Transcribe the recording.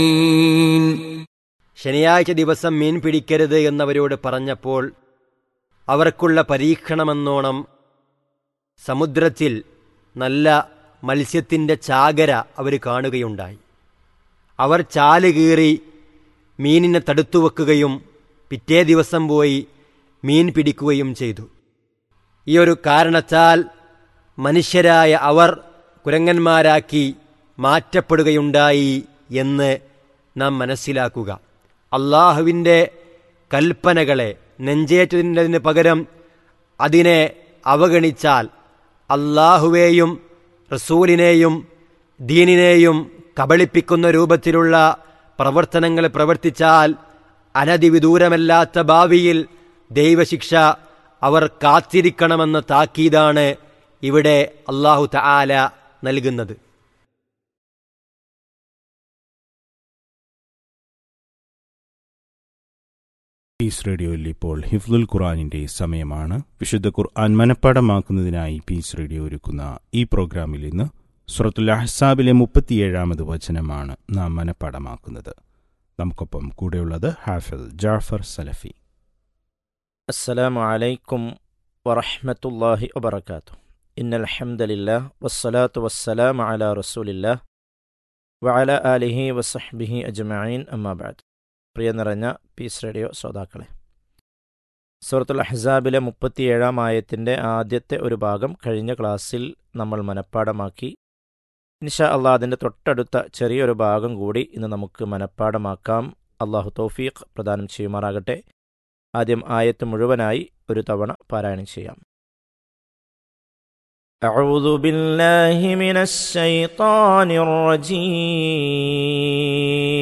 ശനിയാഴ്ച ദിവസം മീൻ പിടിക്കരുത് എന്നവരോട് പറഞ്ഞപ്പോൾ അവർക്കുള്ള പരീക്ഷണമെന്നോണം സമുദ്രത്തിൽ നല്ല മത്സ്യത്തിൻ്റെ ചാകര അവർ കാണുകയുണ്ടായി അവർ ചാല് കീറി മീനിനെ തടുത്തു വെക്കുകയും പിറ്റേ ദിവസം പോയി മീൻ പിടിക്കുകയും ചെയ്തു ഈ ഒരു കാരണത്താൽ മനുഷ്യരായ അവർ കുരങ്ങന്മാരാക്കി മാറ്റപ്പെടുകയുണ്ടായി എന്ന് നാം മനസ്സിലാക്കുക അള്ളാഹുവിൻ്റെ കൽപ്പനകളെ നെഞ്ചേറ്റതിന് പകരം അതിനെ അവഗണിച്ചാൽ അള്ളാഹുവേയും റസൂലിനെയും ദീനിനെയും കബളിപ്പിക്കുന്ന രൂപത്തിലുള്ള പ്രവർത്തനങ്ങൾ പ്രവർത്തിച്ചാൽ അനതിവിദൂരമല്ലാത്ത ഭാവിയിൽ ദൈവശിക്ഷ അവർ കാത്തിരിക്കണമെന്ന താക്കീതാണ് ഇവിടെ അള്ളാഹു തആല നൽകുന്നത് പീസ് റേഡിയോയിൽ ഇപ്പോൾ ഹിഫ്ലുൽ ഖുറാനിന്റെ സമയമാണ് വിശുദ്ധ ഖുർആൻ മനഃപ്പാടമാക്കുന്നതിനായി പീസ് റേഡിയോ ഒരുക്കുന്ന ഈ പ്രോഗ്രാമിൽ ഇന്ന് സുറത്തുൽ അഹ്സാബിലെ മുപ്പത്തിയേഴാമത് വചനമാണ് നാം മനഃപ്പാടമാക്കുന്നത് നമുക്കൊപ്പം കൂടെയുള്ളത് ഹാഫിൽ ജാഫർ സലഫി السلام عليكم ورحمة الله وبركاته إن الحمد لله والصلاة والسلام على رسول الله وعلى آله وصحبه أجمعين أما بعد പ്രിയ നിറഞ്ഞ പീസ് റേഡിയോ ശ്രോതാക്കളെ സൂറത്തുൽ അഹ്സാബിലെ മുപ്പത്തിയേഴാം ആയത്തിൻ്റെ ആദ്യത്തെ ഒരു ഭാഗം കഴിഞ്ഞ ക്ലാസ്സിൽ നമ്മൾ മനഃപ്പാടമാക്കി ഇൻഷാ അള്ളാഹ് അതിൻ്റെ തൊട്ടടുത്ത ചെറിയൊരു ഭാഗം കൂടി ഇന്ന് നമുക്ക് മനഃപ്പാടമാക്കാം അള്ളാഹു തൗഫീഖ് പ്രദാനം ചെയ്യുമാറാകട്ടെ ആദ്യം ആയത്ത് മുഴുവനായി ഒരു തവണ പാരായണം ചെയ്യാം أعوذ بالله من الشيطان الرجيم